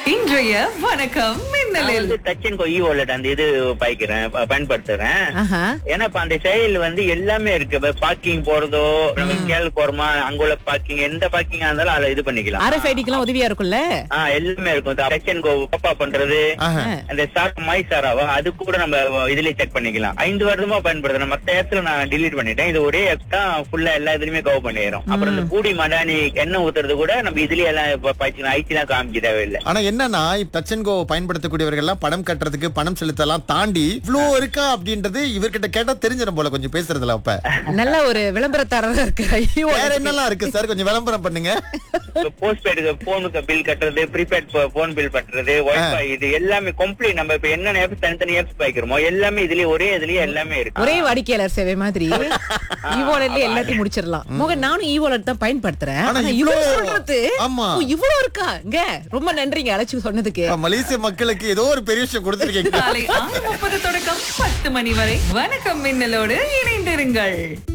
இன்றைய வணக்கம் நான் மின்னலில் வந்து டச் அண்ட் இ வாலெட் அந்த இது பாய்க்கிறேன் ப- பயன்படுத்துறேன் ஆஹா. ஏன்னா இப்ப அந்த செயல் வந்து எல்லாமே இருக்கு பார்க்கிங் போறதோ நம்ம கேள் போறோமா அங்குள்ள பார்க்கிங் எந்த பார்க்கிங்கா இருந்தாலும் அதை இது பண்ணிக்கலாம் ஆர்எஃப்ஐடிக்கெல்லாம் உதவியா இருக்கும்ல ஆ எல்லாமே இருக்கும் டச் அண்ட் கோ பப்பா பண்றது ஆஹா. அந்த சார் மை சாராவா அது கூட நம்ம இதுலயே செக் பண்ணிக்கலாம் ஐந்து வருடமா பயன்படுத்துறேன் மத்த இடத்துல நான் delete பண்ணிட்டேன் இது ஒரே ஆப் தான் ஃபுல்லா எல்லா இதுலயுமே கவர் பண்ணிடுறோம் அப்புறம் இந்த பூடி மடானி எண்ணெய் ஊத்துறது கூட நம்ம இதுலயே எல்லாம் இப்ப பாய்ச்சிக்கலாம் ஐடி எல்லாம் காமிக்க தேவையில்லை ஆனா என்னன்னா டச் அண்ட் கோ பயன்படுத்தக்கூடியவர்கள் எல்லாம் பணம் கட்டுறதுக்கு பணம் செலுத்தலாம் தாண்டி இவ்ளோ இருக்கா அப்படின்றது இவர்கிட்ட கேட்டா தெரிஞ்சிடும் போல கொஞ்சம் பேசுறதுல அப்ப நல்ல ஒரு விளம்பரத்தாரரா இருக்கு ஐயோ வேற என்னெல்லாம் இருக்கு சார் கொஞ்சம் விளம்பரம் பண்ணுங்க போஸ்ட் பெய்டுக்கு போனுக்கு பில் கட்டுறது ப்ரீபெய்ட் போன் பில் கட்டுறது வைஃபை இது எல்லாமே கம்ப்ளீட் நம்ம இப்ப என்னென்ன ஆப்ஸ் தனித்தனி ஆப்ஸ் பாய்க்கிறோமோ எல்லாமே இதுலயே ஒரே இதுலயே எல்லாமே இருக்கு ஒரே வாடிக்கையாளர் சேவை மாதிரி ஈவோலட்ல எல்லாத்தையும் முடிச்சிடலாம் மோகன் நானும் ஈவோலட் தான் பயன்படுத்துறேன் ஆனா ஆனா இவ்ளோ- இவ்வளவு சொல்றது ஆமா. ஓ, இவ்வளவு இருக்கா இங்க ரொம்ப நன்றிங்க அழைச்சு சொன்னதுக்கு மலேசிய மக்களுக்கு ஏதோ ஒரு பெரிய விஷயம் கொடுத்துருக்கீங்க காலை ஆறு முப்பது தொடக்கம் பத்து மணி வரை வணக்கம் மின்னலோடு இணைந்திருங்கள்